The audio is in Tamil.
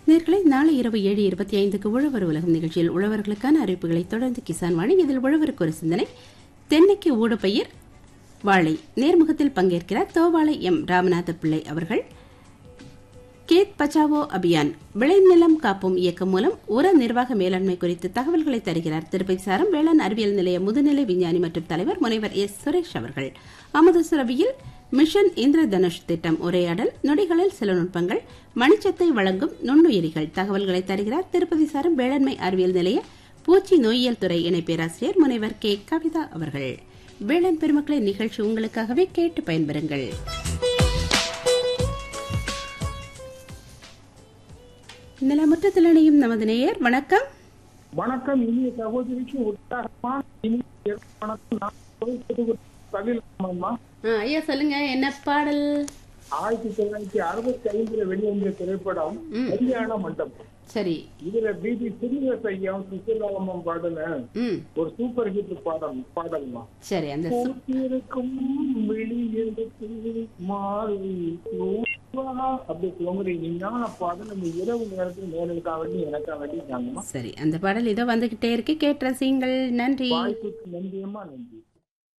நேர்களை நாளை இரவு ஏழு இருபத்தி ஐந்துக்கு உழவர் உலகம் நிகழ்ச்சியில் உழவர்களுக்கான அறிவிப்புகளை தொடர்ந்து கிசான் வாணி இதில் உழவருக்கு ஒரு சிந்தனை தென்னைக்கு ஊடுபயிர் வாழை நேர்முகத்தில் பங்கேற்கிறார் தோவாளை எம் ராமநாத பிள்ளை அவர்கள் கேத் பச்சாவோ அபியான் விளைநிலம் காப்போம் இயக்கம் மூலம் உர நிர்வாக மேலாண்மை குறித்து தகவல்களை தருகிறார் திருப்பதி சாரம் வேளாண் அறிவியல் நிலைய முதுநிலை விஞ்ஞானி மற்றும் தலைவர் முனைவர் எஸ் சுரேஷ் அவர்கள் அமுதசுரவியில் மிஷன் இந்திரதனுஷ் திட்டம் உரையாடல் நொடிகளில் சில நுட்பங்கள் மணிச்சத்தை வழங்கும் நுண்ணுயிரிகள் தகவல்களை தருகிறார் திருப்பதி சாரம் வேளாண்மை அறிவியல் நிலைய பூச்சி நோயியல் துறை இணை பேராசிரியர் முனைவர் கே கவிதா அவர்கள் வேளாண் பெருமக்களை நிகழ்ச்சி உங்களுக்காகவே கேட்டு பயன்பெறுங்கள் நிலமுற்றத்தில் இணையும் நமது நேயர் வணக்கம் வணக்கம் இனிய சகோதரிக்கு உற்சாகமான இனிய வணக்கம் நான் சொல்வது தலில் அம்மா ஆ, ஐயா சொல்லுங்க என்ன பாடல் ஆயிரத்தி தொள்ளாயிரத்தி அறுபத்தி ஐந்துல வெளிவந்த திரைப்படம் ம். கல்யாண மண்டபம் சரி இதுல பிபி சிறியஸ் ஐயாவும் சுசிலாமம் பாடல ம் ஒரு சூப்பர் ஹிட் பாடம் பாடல்மா சரி அந்த சு- பூத்திருக்கும் விழி எடுத்து மாறி தூவா அப்படி தோங்குற விஞ்ஞான பாடல் இந்த இரவு நேரத்தில் நேரலுக்காக வேண்டி எனக்காக வேண்டி நாங்கம்மா சரி அந்த பாடல் இதோ வந்துகிட்டே இருக்கு கேட்டு ரசியுங்கள் நன்றி வாய்ப்புக்கு நன்றியம்மா நன்றி